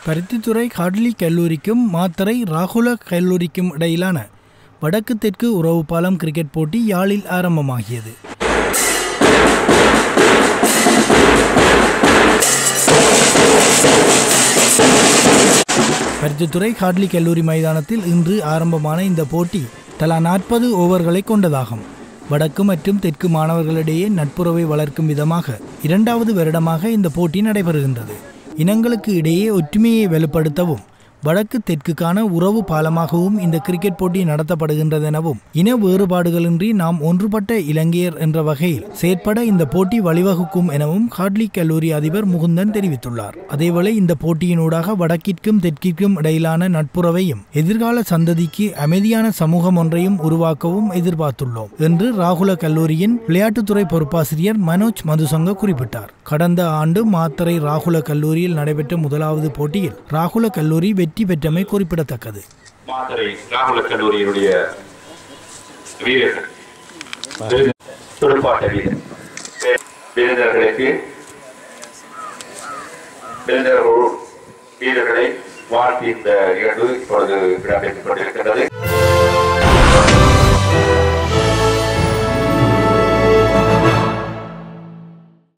பருத்தித்துறை காட்லி கல்லூரிக்கும் மாத்தறை ராகுல கல்லூரிக்கும் இடையிலான வடக்கு தெற்கு உறவு பாலம் கிரிக்கெட் போட்டி யாழில் ஆரம்பமாகியது பருத்தித்துறை காட்லி கல்லூரி மைதானத்தில் இன்று ஆரம்பமான இந்த போட்டி தலா நாற்பது ஓவர்களை கொண்டதாகும் வடக்கு மற்றும் தெற்கு மாணவர்களிடையே நட்புறவை வளர்க்கும் விதமாக இரண்டாவது வருடமாக இந்த போட்டி நடைபெறுகின்றது இனங்களுக்கு இடையே ஒற்றுமையை வலுப்படுத்தவும் வடக்கு தெற்குக்கான உறவு பாலமாகவும் இந்த கிரிக்கெட் போட்டி நடத்தப்படுகின்றதெனவும் இன வேறுபாடுகளின்றி நாம் ஒன்றுபட்ட இலங்கையர் என்ற வகையில் செயற்பட இந்த போட்டி வழிவகுக்கும் எனவும் காட்லி கல்லூரி அதிபர் முகுந்தன் தெரிவித்துள்ளார் அதேவேளை இந்த போட்டியினூடாக வடக்கிற்கும் தெற்கிற்கும் இடையிலான நட்புறவையும் எதிர்கால சந்ததிக்கு அமைதியான சமூகம் ஒன்றையும் உருவாக்கவும் எதிர்பார்த்துள்ளோம் என்று ராகுல கல்லூரியின் விளையாட்டுத்துறை பொறுப்பாசிரியர் மனோஜ் மதுசங்க குறிப்பிட்டார் கடந்த ஆண்டு மாத்தறை ராகுல கல்லூரியில் நடைபெற்ற முதலாவது போட்டியில் ராகுல கல்லூரி வெற்றி பெற்றமை குறிப்பிடத்தக்கது மாத்தறை ராகுல கல்லூரியினுடைய வீரர்கள் விருது- துடுப்பாட்ட வீரர் வி- விருந்தினர்களுக்கு விருந்தினர் வீரர்களை வாழ்த்தி இந்த நிகழ்வு இப்பொழுது இடம்பெற்றுக் கொண்டிருக்கின்றது